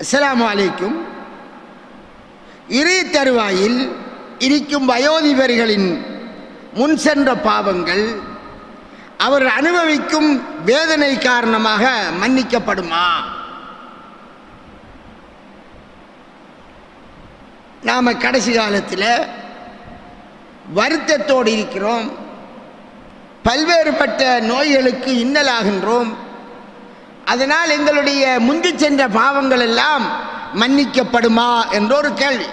அஸ்ஸலாமு அலைக்கும் இரு தருவாயில் இருக்கும் வயோதிபர்களின் முன் சென்ற பாவங்கள் அவர் அனுபவிக்கும் வேதனை காரணமாக மன்னிக்கப்படுமா நாம் கடைசி காலத்தில் வருத்தத்தோடு இருக்கிறோம் பல்வேறுபட்ட நோய்களுக்கு இன்னலாகின்றோம் அதனால் எங்களுடைய முந்தி சென்ற பாவங்கள் எல்லாம் மன்னிக்கப்படுமா என்ற ஒரு கேள்வி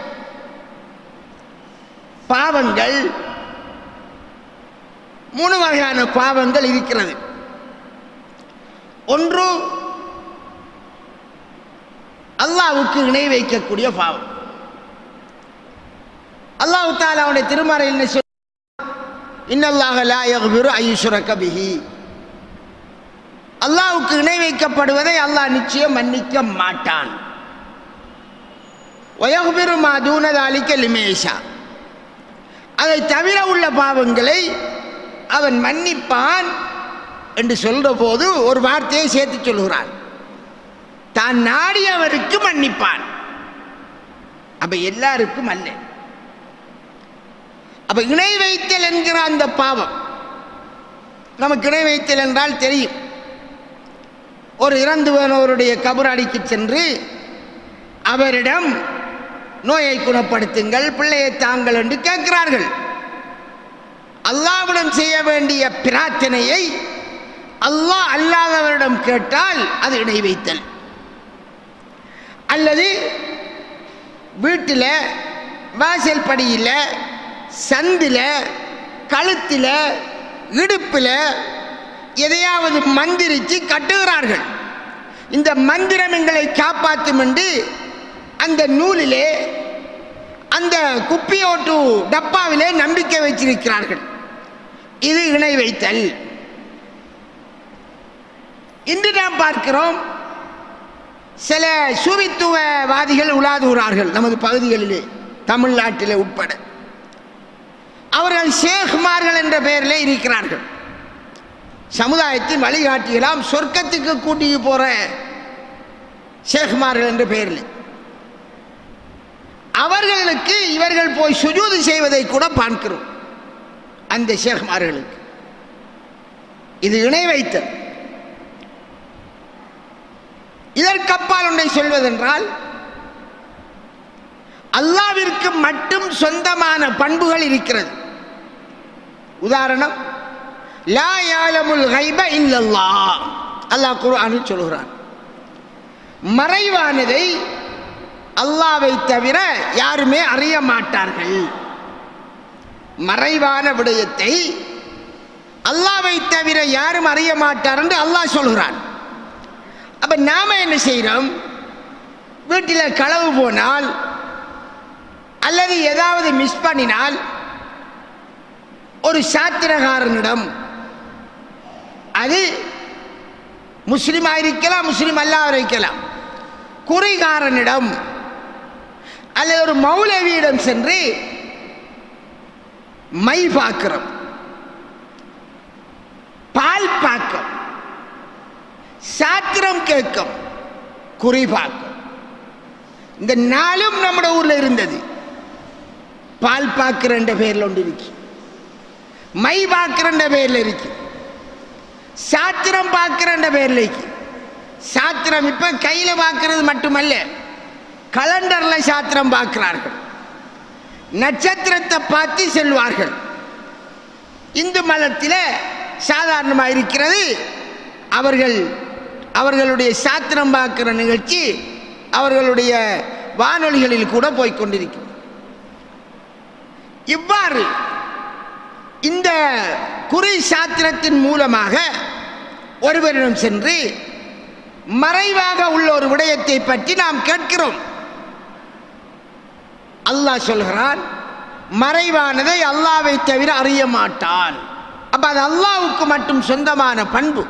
பாவங்கள் மூணு வகையான பாவங்கள் இருக்கிறது ஒன்று அல்லாவுக்கு இணை வைக்கக்கூடிய பாவம் அல்லாஹு தாலா அவனுடைய திருமறையில் என்ன சொல் இன்னல்லாக லா யக்பிரு ஐயுஷ்ரக பிஹி அல்லாஹ்வுக்கு இணை வைக்கப்படுவதை அல்லாஹ் நிச்சயம் மன்னிக்க மாட்டான் ஒயகுபிரு மாதூனதாலிக்க லிமேஷா அதை தவிர உள்ள பாவங்களை அவன் மன்னிப்பான் என்று சொல்ற போது ஒரு வார்த்தையை சேர்த்து சொல்கிறான் தான் நாடியவருக்கு மன்னிப்பான் அப்ப எல்லாருக்கும் அல்ல அப்ப இணை வைத்தல் என்கிற அந்த பாவம் நமக்கு இணை வைத்தல் என்றால் தெரியும் ஒரு இறந்து போனவருடைய கபராடிக்கு சென்று அவரிடம் நோயை குணப்படுத்துங்கள் பிள்ளையை தாங்கள் என்று கேட்கிறார்கள் அல்லாவிடம் செய்ய வேண்டிய பிரார்த்தனையை அல்லாஹ் அல்லாதவரிடம் கேட்டால் அது இணை வைத்தல் அல்லது வீட்டில் வாசல் படியில் சந்தில் கழுத்தில் இடுப்பில் எதையாவது மந்திரிச்சு கட்டுகிறார்கள் இந்த மந்திரம் எங்களை காப்பாற்றும் என்று அந்த நூலிலே அந்த குப்பியோட்டு டப்பாவிலே நம்பிக்கை வச்சிருக்கிறார்கள் இது இணை வைத்தல் இன்று நாம் பார்க்கிறோம் சில சுவித்துவவாதிகள் உலாதுகிறார்கள் நமது பகுதிகளிலே தமிழ்நாட்டிலே உட்பட அவர்கள் ஷேக்மார்கள் என்ற பெயரிலே இருக்கிறார்கள் சமுதாயத்தின் வழிகாட்டிகளாம் சொர்க்கத்துக்கு கூட்டிட்டு போற ஷேக்மார்கள் என்ற பெயரில் அவர்களுக்கு இவர்கள் போய் சுஜூது செய்வதை கூட பார்க்கிறோம் அந்த ஷேக்மார்களுக்கு இது இணை வைத்தல் இதற்கப்பால் ஒன்றை சொல்வதென்றால் அல்லாவிற்கு மட்டும் சொந்தமான பண்புகள் இருக்கிறது உதாரணம் லா யாலமுல் கைப இல்லல்லா அல்லாஹ் குர்ஆனில் சொல்கிறான் மறைவானதை அல்லாவை தவிர யாருமே அறிய மாட்டார்கள் மறைவான விடயத்தை அல்லாவை தவிர யாரும் அறிய மாட்டார் என்று அல்லாஹ் சொல்கிறான் அப்ப நாம என்ன செய்கிறோம் வீட்டில் களவு போனால் அல்லது ஏதாவது மிஸ் பண்ணினால் ஒரு சாத்திரகாரனிடம் அது முஸ்லீமாக இருக்கலாம் முஸ்லீம் அல்லாத இருக்கலாம் குறிகாரனிடம் அல்லது ஒரு மௌலவியிடம் சென்று மை பார்க்கிறோம் பால் பாக்கம் சாத்திரம் கேட்கும் குறி பார்க்கும் இந்த நாளும் நம்ம ஊர்ல இருந்தது பால் பார்க்கிற பேர்ல ஒன்று இருக்கு மை பார்க்கிற பேர்ல இருக்கு சாத்திரம் பார்க்கிற பேர்ல இருக்கு சாத்திரம் இப்ப கையில பார்க்கிறது மட்டுமல்ல கலண்டர்ல சாத்திரம் பார்க்கிறார்கள் நட்சத்திரத்தை பார்த்து செல்வார்கள் இந்து மதத்தில் சாதாரணமாக இருக்கிறது அவர்கள் அவர்களுடைய சாத்திரம் பார்க்கிற நிகழ்ச்சி அவர்களுடைய வானொலிகளில் கூட போய்கொண்டிருக்கும் இவ்வாறு இந்த குறி சாத்திரத்தின் மூலமாக ஒருவரிடம் சென்று மறைவாக உள்ள ஒரு விடயத்தை பற்றி நாம் கேட்கிறோம் அல்லாஹ் சொல்கிறான் மறைவானதை அல்லாவை தவிர அறிய மாட்டான் அப்ப அது அல்லாவுக்கு மட்டும் சொந்தமான பண்பு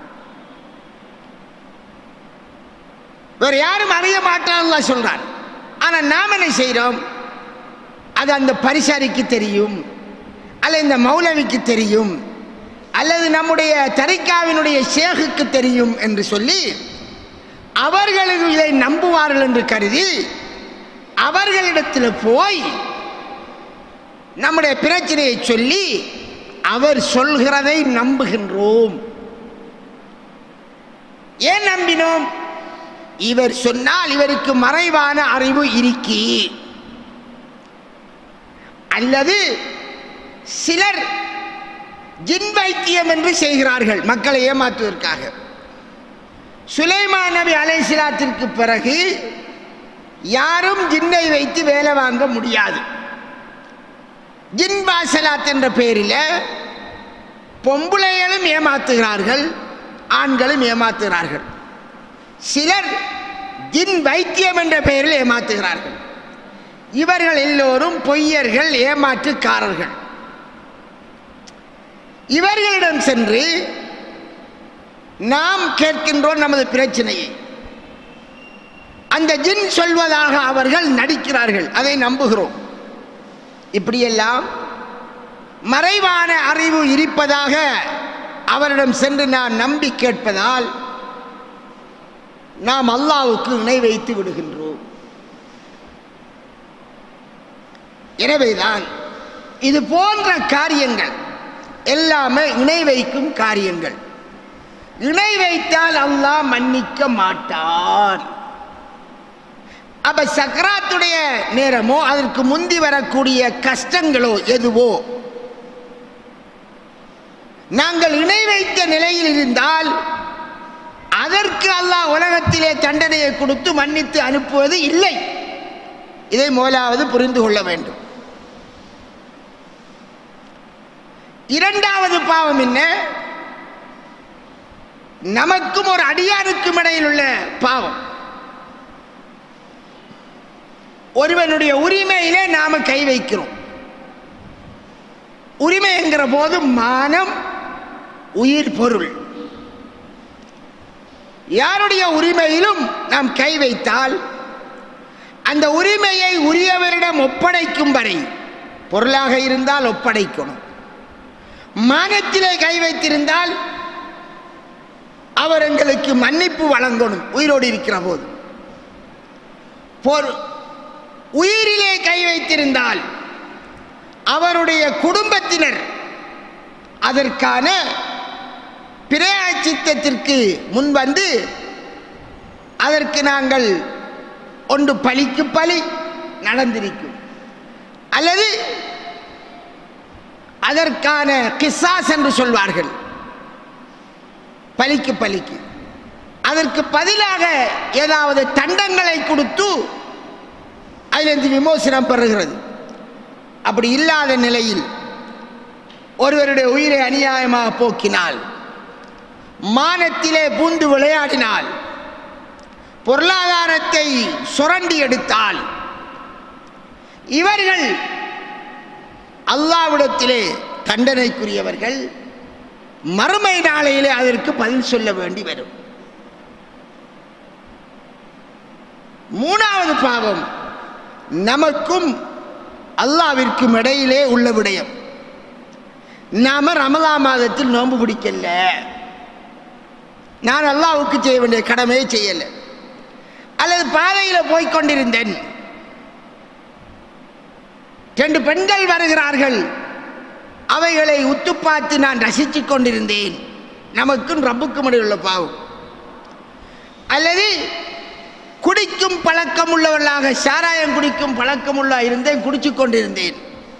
வேற யாரும் அறிய மாட்டான் அல்லாஹ் சொல்றான் ஆனா நாம் என்ன செய்கிறோம் அது அந்த பரிசாரிக்கு தெரியும் அல்ல இந்த மௌலவிக்கு தெரியும் அல்லது நம்முடைய தரிக்காவினுடைய ஷேகுக்கு தெரியும் என்று சொல்லி அவர்களும் இதை நம்புவார்கள் என்று கருதி அவர்களிடத்தில் போய் நம்முடைய பிரச்சனையை சொல்லி அவர் சொல்கிறதை நம்புகின்றோம் ஏன் நம்பினோம் இவர் சொன்னால் இவருக்கு மறைவான அறிவு இருக்கி அல்லது சிலர் ஜின் வைத்தியம் என்று செய்கிறார்கள் மக்களை ஏமாற்றுவதற்காக சுலைமான் நபி அலைசிலாத்திற்கு பிறகு யாரும் ஜின்னை வைத்து வேலை வாங்க முடியாது ஜின் பாசலாத் என்ற பெயரில் பொம்பளைகளும் ஏமாத்துகிறார்கள் ஆண்களும் ஏமாத்துகிறார்கள் சிலர் ஜின் வைத்தியம் என்ற பெயரில் ஏமாத்துகிறார்கள் இவர்கள் எல்லோரும் பொய்யர்கள் ஏமாற்றுக்காரர்கள் இவர்களிடம் சென்று நாம் கேட்கின்றோம் நமது பிரச்சனையை அந்த ஜின் சொல்வதாக அவர்கள் நடிக்கிறார்கள் அதை நம்புகிறோம் இப்படியெல்லாம் மறைவான அறிவு இருப்பதாக அவரிடம் சென்று நான் நம்பி கேட்பதால் நாம் அல்லாவுக்கு இணை வைத்து விடுகின்றோம் எனவேதான் இது போன்ற காரியங்கள் எல்லாமே இணை வைக்கும் காரியங்கள் இணை வைத்தால் அல்லாஹ் மன்னிக்க மாட்டான் அப்ப சக்கராத்துடைய நேரமோ அதற்கு முந்தி வரக்கூடிய கஷ்டங்களோ எதுவோ நாங்கள் இணை வைத்த நிலையில் இருந்தால் அதற்கு அல்லாஹ் உலகத்திலே தண்டனையை கொடுத்து மன்னித்து அனுப்புவது இல்லை இதை முதலாவது புரிந்து கொள்ள வேண்டும் இரண்டாவது பாவம் என்ன நமக்கும் ஒரு அடியாருக்கும் இடையில் உள்ள பாவம் ஒருவனுடைய உரிமையிலே நாம கை வைக்கிறோம் உரிமை என்கிற போது மானம் உயிர் பொருள் யாருடைய உரிமையிலும் நாம் கை வைத்தால் அந்த உரிமையை உரியவரிடம் ஒப்படைக்கும் வரை பொருளாக இருந்தால் ஒப்படைக்கணும் மானத்திலே கை வைத்திருந்தால் அவர் எங்களுக்கு மன்னிப்பு வழங்கணும் உயிரோடு இருக்கிற போது பொரு உயிரிலே கை வைத்திருந்தால் அவருடைய குடும்பத்தினர் அதற்கான பிரயாச்சித்தத்திற்கு முன்வந்து அதற்கு நாங்கள் ஒன்று பலிக்கு பலி நடந்திருக்கும் அல்லது அதற்கான கிசாஸ் என்று சொல்வார்கள் பலிக்கு பலிக்கு அதற்கு பதிலாக ஏதாவது தண்டங்களை கொடுத்து அதிலிருந்து விமோசனம் பெறுகிறது அப்படி இல்லாத நிலையில் ஒருவருடைய உயிரை அநியாயமாக போக்கினால் மானத்திலே பூந்து விளையாடினால் பொருளாதாரத்தை சுரண்டி எடுத்தால் இவர்கள் அல்லாவிடத்திலே தண்டனைக்குரியவர்கள் மறுமை நாளையிலே அதற்கு பதில் சொல்ல வேண்டி வரும் மூணாவது பாவம் நமக்கும் அல்லாவிற்கும் இடையிலே உள்ள விடயம் நாம ரமலா மாதத்தில் நோன்பு பிடிக்கல நான் அல்லாவுக்கு செய்ய வேண்டிய கடமையை செய்யல அல்லது பாதையில் போய்க் கொண்டிருந்தேன் ரெண்டு பெண்கள் வருகிறார்கள் அவைகளை உத்து பார்த்து நான் ரசித்துக் கொண்டிருந்தேன் நமக்கும் ரப்புக்கும் இடையில் உள்ள பாவம் அல்லது குடிக்கும் பழக்கம் உள்ளவர்களாக சாராயம் குடிக்கும் பழக்கம் உள்ள இருந்தேன் குடிச்சு கொண்டிருந்தேன்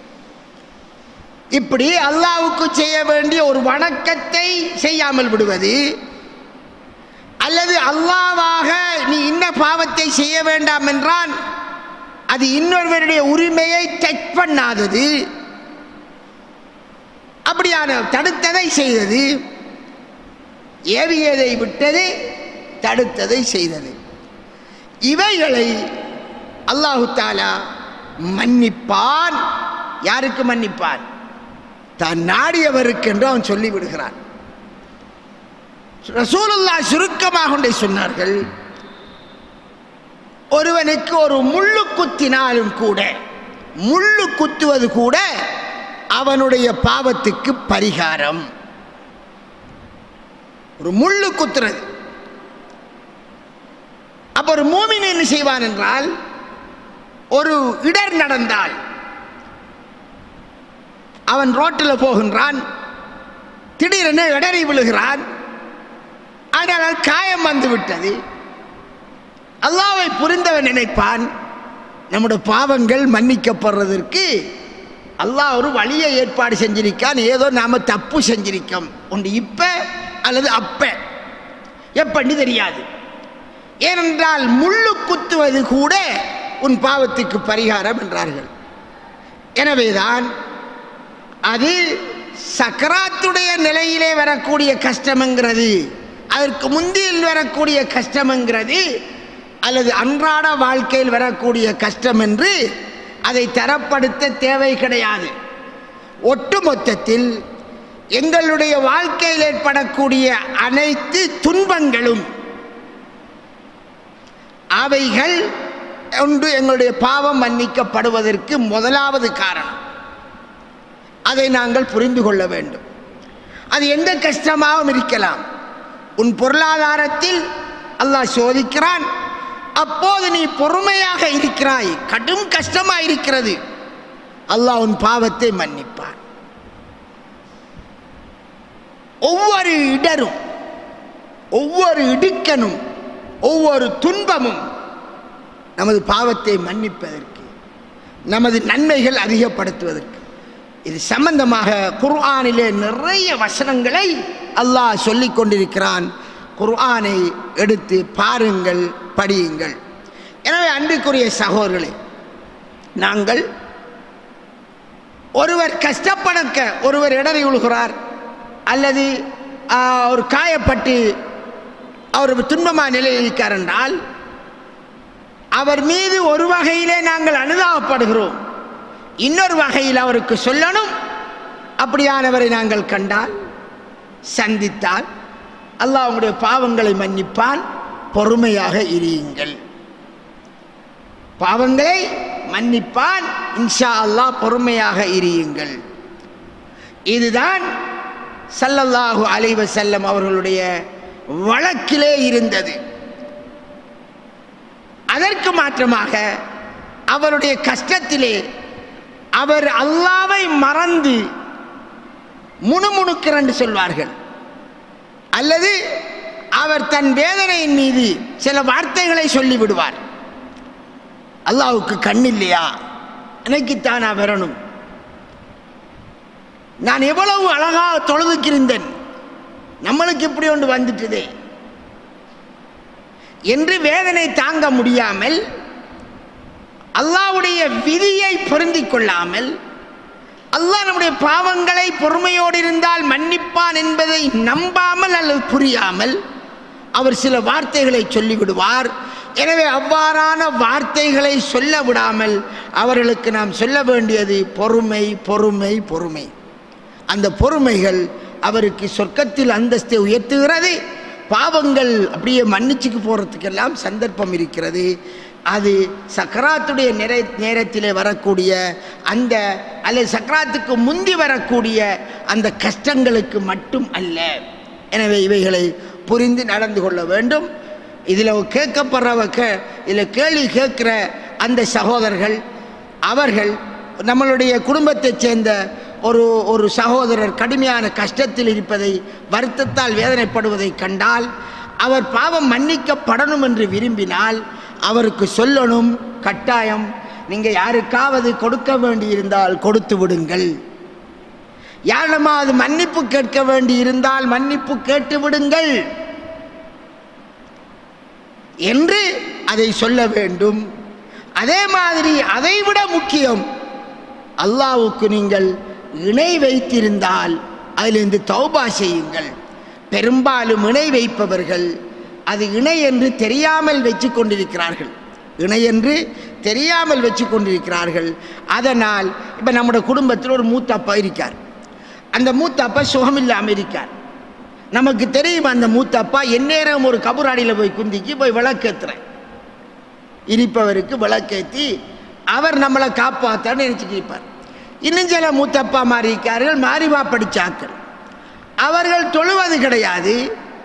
இப்படி அல்லாவுக்கு செய்ய வேண்டிய ஒரு வணக்கத்தை செய்யாமல் விடுவது அல்லது அல்லாவாக நீ இன்ன பாவத்தை செய்ய வேண்டாம் என்றால் அது இன்னொருவருடைய உரிமையை டச் பண்ணாதது அப்படியான தடுத்ததை செய்தது ஏவியதை விட்டது தடுத்ததை செய்தது இவைகளை அல்லாஹு தாலா மன்னிப்பான் யாருக்கு மன்னிப்பான் தான் நாடியவருக்கு என்று அவன் சொல்லி விடுகிறான் ரசூலுல்லா சுருக்கமாக ஒன்றை சொன்னார்கள் ஒருவனுக்கு ஒரு முள்ளு குத்தினாலும் கூட முள்ளு குத்துவது கூட அவனுடைய பாவத்துக்கு பரிகாரம் ஒரு முள்ளு குத்துறது ஒரு மூமின் என்ன செய்வான் என்றால் ஒரு இடர் நடந்தால் அவன் ரோட்டில் போகின்றான் திடீரென இடறி விழுகிறான் ஆனால் காயம் வந்து விட்டது அல்லாவை புரிந்தவன் நினைப்பான் நம்முடைய பாவங்கள் மன்னிக்கப்படுறதற்கு அல்லாஹ் ஒரு வழியை ஏற்பாடு செஞ்சிருக்கான் ஏதோ நாம தப்பு செஞ்சிருக்கோம் ஒன்று இப்ப அல்லது அப்ப எப்பன்னு தெரியாது ஏனென்றால் முள்ளு குத்துவது கூட உன் பாவத்துக்கு பரிகாரம் என்றார்கள் எனவேதான் அது சக்கராத்துடைய நிலையிலே வரக்கூடிய கஷ்டம்ங்கிறது அதற்கு முந்தியில் வரக்கூடிய கஷ்டம்ங்கிறது அல்லது அன்றாட வாழ்க்கையில் வரக்கூடிய கஷ்டம் என்று அதை தரப்படுத்த தேவை கிடையாது ஒட்டுமொத்தத்தில் எங்களுடைய வாழ்க்கையில் ஏற்படக்கூடிய அனைத்து துன்பங்களும் அவைகள் ஒன்று எங்களுடைய பாவம் மன்னிக்கப்படுவதற்கு முதலாவது காரணம் அதை நாங்கள் புரிந்து கொள்ள வேண்டும் அது எந்த கஷ்டமாகவும் இருக்கலாம் உன் பொருளாதாரத்தில் அல்லாஹ் சோதிக்கிறான் அப்போது நீ பொறுமையாக இருக்கிறாய் கடும் கஷ்டமாக இருக்கிறது அல்லாஹ் உன் பாவத்தை மன்னிப்பான் ஒவ்வொரு இடரும் ஒவ்வொரு இடுக்கனும் ஒவ்வொரு துன்பமும் நமது பாவத்தை மன்னிப்பதற்கு நமது நன்மைகள் அதிகப்படுத்துவதற்கு இது சம்பந்தமாக குர்ஆனிலே நிறைய வசனங்களை அல்லாஹ் சொல்லிக் கொண்டிருக்கிறான் குர்ஆனை எடுத்து பாருங்கள் படியுங்கள் எனவே அன்பிற்குரிய சகோதரர்களே நாங்கள் ஒருவர் கஷ்டப்படக்க ஒருவர் இடறி விழுகிறார் அல்லது ஆ, ஒரு காயப்பட்டு அவர் துன்பமான நிலையில் இருக்கார் என்றால் அவர் மீது ஒரு வகையிலே நாங்கள் அனுதாபப்படுகிறோம் இன்னொரு வகையில் அவருக்கு சொல்லணும் அப்படியானவரை நாங்கள் கண்டால் சந்தித்தால் அல்லாஹ் உங்களுடைய பாவங்களை மன்னிப்பான் பொறுமையாக இருயுங்கள் பாவங்களை மன்னிப்பான் இன்ஷா அல்லாஹ் பொறுமையாக இருயுங்கள் இதுதான் ஸல்லல்லாஹு அலைஹி வஸல்லம் அவர்களுடைய வழக்கிலே இருந்தது அதற்கு மாற்றமாக அவருடைய கஷ்டத்திலே அவர் அல்லாவை மறந்து முணுமுணுக்கிறன்னு சொல்வார்கள் அல்லது அவர் தன் வேதனையின் மீது சில வார்த்தைகளை சொல்லி விடுவார் அல்லாவுக்கு கண் இல்லையா எனக்குத்தானா வரணும் நான் எவ்வளவு அழகாக தொழுதுக்கிருந்தேன் நம்மளுக்கு இப்படி ஒன்று வந்துட்டுதே என்று வேதனை தாங்க முடியாமல் அல்லாவுடைய விதியை பொருந்திக் கொள்ளாமல் அல்லாஹ் நம்முடைய பாவங்களை பொறுமையோடு இருந்தால் மன்னிப்பான் என்பதை நம்பாமல் அல்லது புரியாமல் அவர் சில வார்த்தைகளை சொல்லிவிடுவார் எனவே அவ்வாறான வார்த்தைகளை சொல்ல விடாமல் அவர்களுக்கு நாம் சொல்ல வேண்டியது பொறுமை பொறுமை பொறுமை அந்த பொறுமைகள் அவருக்கு சொர்க்கத்தில் அந்தஸ்தை உயர்த்துகிறது பாவங்கள் அப்படியே மன்னிச்சுக்கு போகிறதுக்கெல்லாம் சந்தர்ப்பம் இருக்கிறது அது சக்கராத்துடைய நிறை நேரத்திலே வரக்கூடிய அந்த அல்லது சக்கராத்துக்கு முந்தி வரக்கூடிய அந்த கஷ்டங்களுக்கு மட்டும் அல்ல எனவே இவைகளை புரிந்து நடந்து கொள்ள வேண்டும் இதில் கேட்கப்படுறவ கே இதில் கேள்வி கேட்குற அந்த சகோதரர்கள் அவர்கள் நம்மளுடைய குடும்பத்தைச் சேர்ந்த ஒரு ஒரு சகோதரர் கடுமையான கஷ்டத்தில் இருப்பதை வருத்தத்தால் வேதனைப்படுவதை கண்டால் அவர் பாவம் மன்னிக்கப்படணும் என்று விரும்பினால் அவருக்கு சொல்லணும் கட்டாயம் நீங்கள் யாருக்காவது கொடுக்க வேண்டியிருந்தால் கொடுத்து விடுங்கள் யாரிடமாவது மன்னிப்பு கேட்க வேண்டி இருந்தால் மன்னிப்பு கேட்டு விடுங்கள் என்று அதை சொல்ல வேண்டும் அதே மாதிரி அதைவிட முக்கியம் அல்லாவுக்கு நீங்கள் இணை வைத்திருந்தால் அதிலிருந்து தௌபா செய்யுங்கள் பெரும்பாலும் இணை வைப்பவர்கள் அது இணை என்று தெரியாமல் வச்சு கொண்டிருக்கிறார்கள் இணை என்று தெரியாமல் வச்சு கொண்டிருக்கிறார்கள் அதனால் இப்போ நம்முடைய குடும்பத்தில் ஒரு மூத்த அப்பா இருக்கார் அந்த மூத்த அப்பா சுகமில்லாமல் இருக்கார் நமக்கு தெரியும் அந்த மூத்த அப்பா எந்நேரம் ஒரு கபுராடியில் போய் குந்திக்கு போய் விளக்கேற்றுறேன் இருப்பவருக்கு விளக்கேற்றி அவர் நம்மளை காப்பாற்றான்னு நினச்சிக்கிருப்பார் இன்னும் சில மூத்தப்பா மாறி இருக்கார்கள் மாறிவா படிச்சாக்கள் அவர்கள் தொழுவது கிடையாது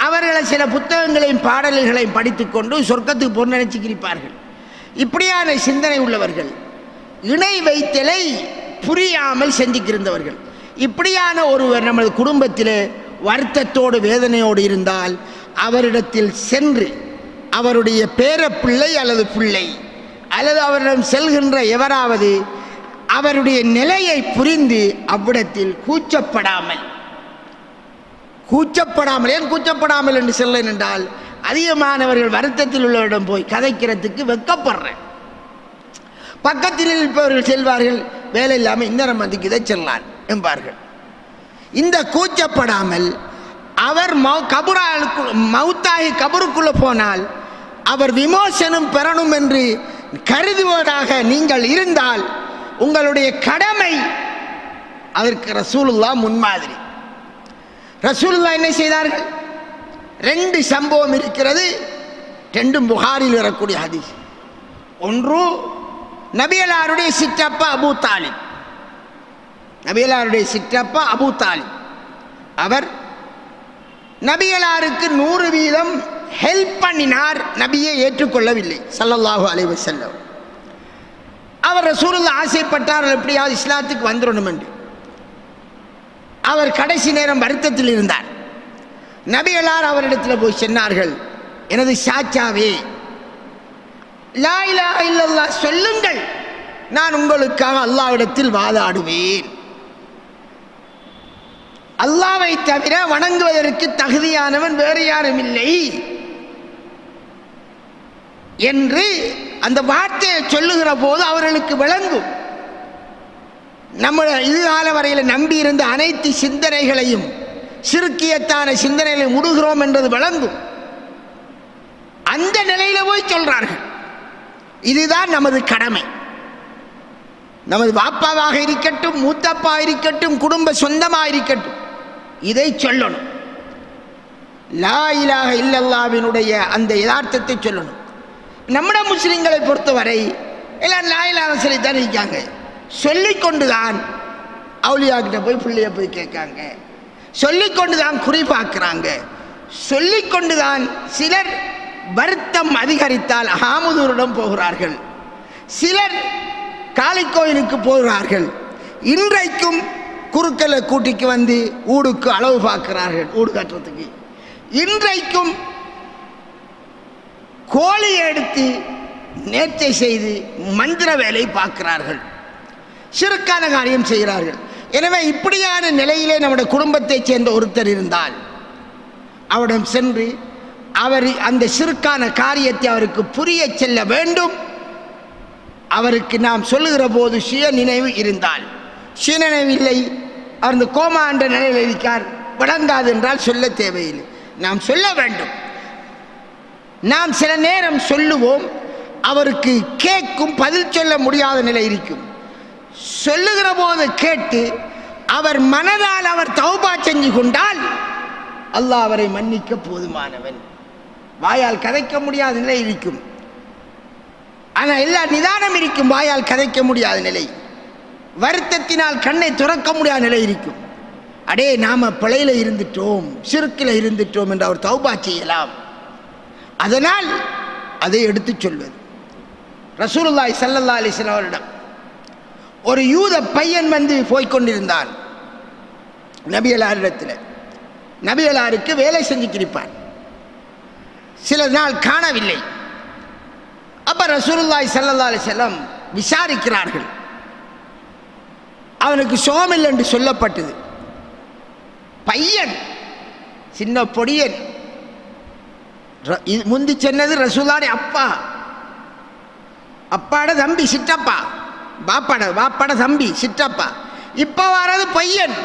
அவர்களை சில புத்தகங்களையும் பாடல்களையும் படித்துக்கொண்டு சொர்க்கத்துக்கு பொருள் நினைச்சு கிரிப்பார்கள் இப்படியான சிந்தனை உள்ளவர்கள் இணை வைத்தலை புரியாமல் சிந்திக்கிருந்தவர்கள் இப்படியான ஒருவர் நமது குடும்பத்தில் வருத்தத்தோடு வேதனையோடு இருந்தால் அவரிடத்தில் சென்று அவருடைய பேரப்பிள்ளை அல்லது பிள்ளை அல்லது அவரிடம் செல்கின்ற எவராவது அவருடைய நிலையை புரிந்து அவ்விடத்தில் கூச்சப்படாமல் கூச்சப்படாமல் ஏன் கூச்சப்படாமல் என்று சொல்ல என்றால் அதிகமானவர்கள் வருத்தத்தில் உள்ளவரிடம் போய் கதைக்கிறதுக்கு வெக்கப்படுறேன் பக்கத்தில் இருப்பவர்கள் செல்வார்கள் வேலை இல்லாமல் இந்த மந்திக்கு இதை செல்லலாம் என்பார்கள் இந்த கூச்சப்படாமல் அவர் மௌ கபுராளுக்கு மௌத்தாகி கபருக்குள்ளே போனால் அவர் விமோசனம் பெறணும் என்று கருதுவதாக நீங்கள் இருந்தால் உங்களுடைய கடமை அதற்கு ரசூலுல்லா முன்மாதிரி ரசூலுல்லா என்ன செய்தார்கள் ரெண்டு சம்பவம் இருக்கிறது ரெண்டும் புகாரில் வரக்கூடிய ஹதீஸ் ஒன்று நபியலாருடைய சிற்றப்பா அபூ தாலிப் நபியலாருடைய சிற்றப்பா அபூ தாலிப் அவர் நபியலாருக்கு நூறு வீதம் ஹெல்ப் பண்ணினார் நபியை ஏற்றுக்கொள்ளவில்லை ஸல்லல்லாஹு அலைஹி வஸல்லம் அவர் ரசூலுல்லா ஆசைப்பட்டார் எப்படியாவது இஸ்லாத்துக்கு வந்துடணும் என்று அவர் கடைசி நேரம் வருத்தத்தில் இருந்தார் நபியலார் அவரிடத்தில் போய் சொன்னார்கள் எனது சாச்சாவே லா இலாஹ இல்லல்லாஹ் சொல்லுங்கள் நான் உங்களுக்காக அல்லாவிடத்தில் வாதாடுவேன் அல்லாவை தவிர வணங்குவதற்கு தகுதியானவன் வேறு யாரும் இல்லை என்று அந்த வார்த்தையை சொல்லுகிற போது அவர்களுக்கு விளங்கும் நம்ம இதுகால வரையில் நம்பி இருந்த அனைத்து சிந்தனைகளையும் சிறுக்கியத்தான சிந்தனைகளை முடுகிறோம் என்றது விளங்கும் அந்த நிலையில போய் சொல்றார்கள் இதுதான் நமது கடமை நமது பாப்பாவாக இருக்கட்டும் மூத்தப்பா இருக்கட்டும் குடும்ப சொந்தமாக இருக்கட்டும் இதை சொல்லணும் லா இலாஹ இல்லல்லாவினுடைய அந்த யதார்த்தத்தை சொல்லணும் நம்மட முஸ்லிம்களை பொறுத்தவரை எல்லாம் லா இலாஹ சொல்லித்தான் இருக்காங்க சொல்லிக்கொண்டு தான் அவுலியாக்கிட்ட போய் பிள்ளைய போய் கேட்காங்க சொல்லிக்கொண்டு தான் குறி பார்க்குறாங்க சொல்லிக்கொண்டு தான் சிலர் வருத்தம் அதிகரித்தால் ஹாமுதூரிடம் போகிறார்கள் சிலர் காளிக்கோயிலுக்கு போகிறார்கள் இன்றைக்கும் குறுக்கலை கூட்டிக்கு வந்து ஊடுக்கு அளவு பார்க்கிறார்கள் ஊடு கட்டுறதுக்கு இன்றைக்கும் கோழியை எடுத்து நேர்ச்சை செய்து மந்திர வேலை பார்க்கிறார்கள் சிறுக்கான காரியம் செய்கிறார்கள் எனவே இப்படியான நிலையிலே நம்முடைய குடும்பத்தைச் சேர்ந்த ஒருத்தர் இருந்தால் அவரிடம் சென்று அவர் அந்த சிறுக்கான காரியத்தை அவருக்கு புரிய செல்ல வேண்டும் அவருக்கு நாம் சொல்லுகிற போது சுய நினைவு இருந்தால் சுய நினைவு இல்லை அவர் இந்த கோமா என்ற நிலையில் இருக்கார் விளங்காது என்றால் சொல்ல தேவையில்லை நாம் சொல்ல வேண்டும் நாம் சில நேரம் சொல்லுவோம் அவருக்கு கேட்கும் பதில் சொல்ல முடியாத நிலை இருக்கும் சொல்லுகிற போது கேட்டு அவர் மனதால் அவர் தௌபா செஞ்சு கொண்டால் அல்லாஹ் அவரை மன்னிக்க போதுமானவன் வாயால் கதைக்க முடியாத நிலை இருக்கும் ஆனால் எல்லா நிதானம் இருக்கும் வாயால் கதைக்க முடியாத நிலை வருத்தத்தினால் கண்ணை துறக்க முடியாத நிலை இருக்கும் அடே நாம பிழையில இருந்துட்டோம் சிறுக்கில் இருந்துட்டோம் என்று அவர் தௌபா செய்யலாம் அதனால் அதை எடுத்துச் சொல்வது ரசூலுல்லாய் சல்லல்லா அலிஸ்லாம் அவரிடம் ஒரு யூத பையன் வந்து போய்க்கொண்டிருந்தான் நபியலாரிடத்தில் நபியலாருக்கு வேலை செஞ்சுக்கிருப்பான் சில நாள் காணவில்லை அப்ப ரசூலுல்லாய் சல்லல்லா அலிஸ்லாம் விசாரிக்கிறார்கள் அவனுக்கு சோமில் என்று சொல்லப்பட்டது பையன் சின்ன பொடியன் ர- இது முந்தி சொன்னது ரசூலாடி அப்பா அப்பாட தம்பி சிற்றப்பா பாப்பாட பாப்பாட தம்பி சிற்றப்பா இப்ப வர்றது பையன்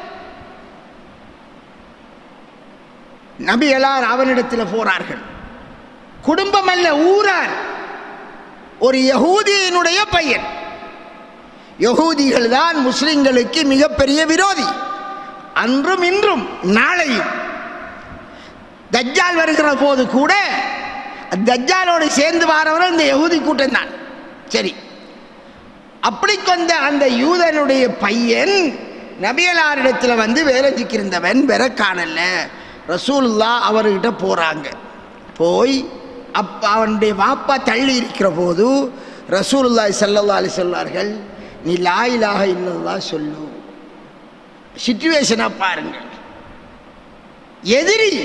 நபி எல்லாரும் அவனிடத்தில் போறார்கள் குடும்பம் அல்ல ஊரார் ஒரு யகூதியினுடைய பையன் யகூதிகள் தான் முஸ்லிம்களுக்கு மிகப்பெரிய விரோதி அன்றும் இன்றும் நாளையும் தஜ்ஜால் வருகிற போது கூட தஜ்ஜாலோடு சேர்ந்து வாரவர்கள் இந்த யகூதி கூட்டம் தான் சரி அப்படி கொண்ட அந்த யூதனுடைய பையன் நபியலாரிடத்தில் வந்து வேலை சிக்கிருந்தவன் பெற காணல ரசூலுல்லா அவர்கிட்ட போகிறாங்க போய் அப்பா அவனுடைய வாப்பா தள்ளி இருக்கிற போது ரசூலுல்லாய் சல்லல்லா அலி சொல்லார்கள் நீ லாயிலாக இல்லல்லா சொல்லு சிச்சுவேஷனாக பாருங்கள் எதிரி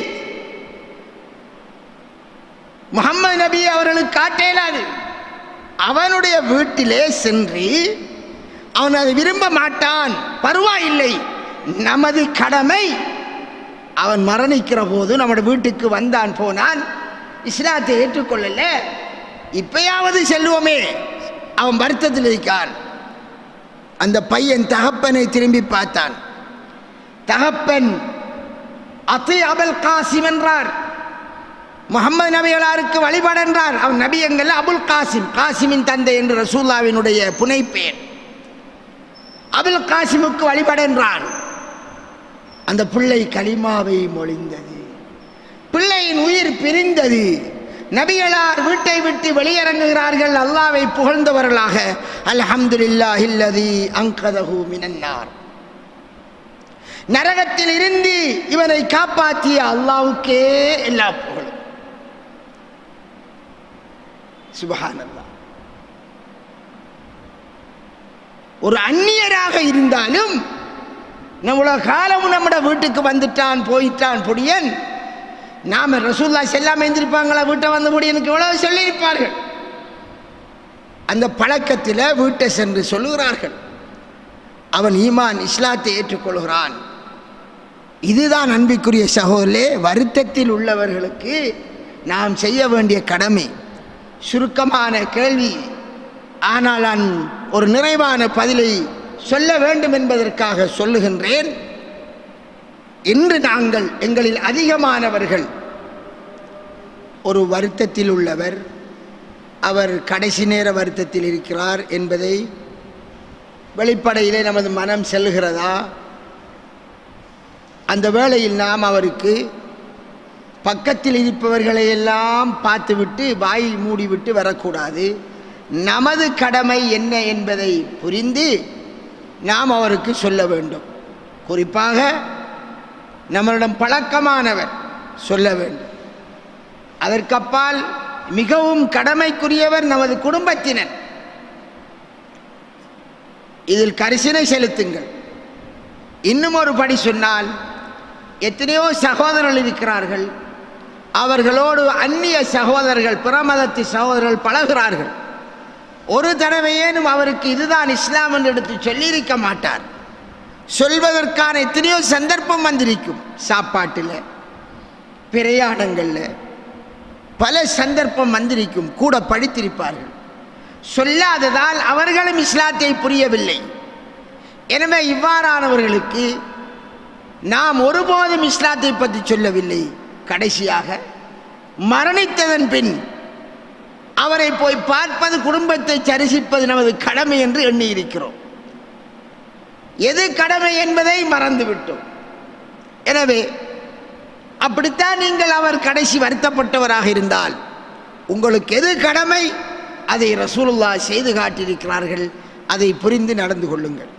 முகமது நபி அவர்களுக்கு காட்டேலாது அவனுடைய வீட்டிலே சென்று அவன் அதை விரும்ப மாட்டான் பரவாயில்லை நமது கடமை அவன் மரணிக்கிற போது நம்முடைய வீட்டுக்கு வந்தான் போனான் இஸ்லாத்தை ஏற்றுக்கொள்ளல இப்பயாவது செல்வோமே அவன் வருத்தத்தில் இருக்கான் அந்த பையன் தகப்பனை திரும்பி பார்த்தான் தகப்பன் அத்தி அபல் காசிம் என்றார் முகமது நபிகளாருக்கு வழிபாடு என்றார் அவன் நபியங்கள் அபுல் காசிம் காசிமின் தந்தை என்று ரசூல்லாவினுடைய புனைப்பெயர் அபுல் காசிமுக்கு வழிபாடு என்றான் அந்த பிள்ளை கலிமாவை மொழிந்தது பிள்ளையின் உயிர் பிரிந்தது நபிகளார் வீட்டை விட்டு வெளியிறங்குகிறார்கள் அல்லாவை புகழ்ந்தவர்களாக அல்ஹம்துலில்லாஹ் இல்லதி அங்கதஹு மினன்னார் நரகத்தில் இருந்து இவனை காப்பாற்றிய அல்லாவுக்கே எல்லா புகழும் சுபஹானல்லா ஒரு அந்நியராக இருந்தாலும் நம்மள காலமும் நம்மட வீட்டுக்கு வந்துட்டான் போயிட்டான் பொடியன் நாம ரசூல்லா செல்லாம எழுந்திருப்பாங்களா வீட்டை வந்த பொடியனுக்கு எவ்வளவு சொல்லியிருப்பார்கள் அந்த பழக்கத்தில் வீட்டை சென்று சொல்லுகிறார்கள் அவன் ஈமான் இஸ்லாத்தை ஏற்றுக்கொள்கிறான் இதுதான் அன்பிற்குரிய சகோதரே வருத்தத்தில் உள்ளவர்களுக்கு நாம் செய்ய வேண்டிய கடமை சுருக்கமான கேள்வி ஆனால் நான் ஒரு நிறைவான பதிலை சொல்ல வேண்டும் என்பதற்காக சொல்லுகின்றேன் இன்று நாங்கள் எங்களில் அதிகமானவர்கள் ஒரு வருத்தத்தில் உள்ளவர் அவர் கடைசி நேர வருத்தத்தில் இருக்கிறார் என்பதை வெளிப்படையிலே நமது மனம் செல்கிறதா அந்த வேளையில் நாம் அவருக்கு பக்கத்தில் இருப்பவர்களை எல்லாம் பார்த்துவிட்டு வாய் மூடிவிட்டு வரக்கூடாது நமது கடமை என்ன என்பதை புரிந்து நாம் அவருக்கு சொல்ல வேண்டும் குறிப்பாக நம்மளிடம் பழக்கமானவர் சொல்ல வேண்டும் அதற்கப்பால் மிகவும் கடமைக்குரியவர் நமது குடும்பத்தினர் இதில் கரிசனை செலுத்துங்கள் இன்னும் ஒரு படி சொன்னால் எத்தனையோ சகோதரர்கள் இருக்கிறார்கள் அவர்களோடு அந்நிய சகோதரர்கள் பிரமதத்து சகோதரர்கள் பழகிறார்கள் ஒரு தடவையேனும் அவருக்கு இதுதான் இஸ்லாம் என்று எடுத்து சொல்லியிருக்க மாட்டார் சொல்வதற்கான எத்தனையோ சந்தர்ப்பம் வந்திருக்கும் சாப்பாட்டில் பிரயாணங்களில் பல சந்தர்ப்பம் வந்திருக்கும் கூட படித்திருப்பார்கள் சொல்லாததால் அவர்களும் இஸ்லாத்தை புரியவில்லை எனவே இவ்வாறானவர்களுக்கு நாம் ஒருபோதும் இஸ்லாத்தை பற்றி சொல்லவில்லை கடைசியாக மரணித்ததன் பின் அவரை போய் பார்ப்பது குடும்பத்தை சரிசிப்பது நமது கடமை என்று எண்ணியிருக்கிறோம் எது கடமை என்பதை மறந்துவிட்டோம் எனவே அப்படித்தான் நீங்கள் அவர் கடைசி வருத்தப்பட்டவராக இருந்தால் உங்களுக்கு எது கடமை அதை ரசூலுல்லா செய்து காட்டியிருக்கிறார்கள் அதை புரிந்து நடந்து கொள்ளுங்கள்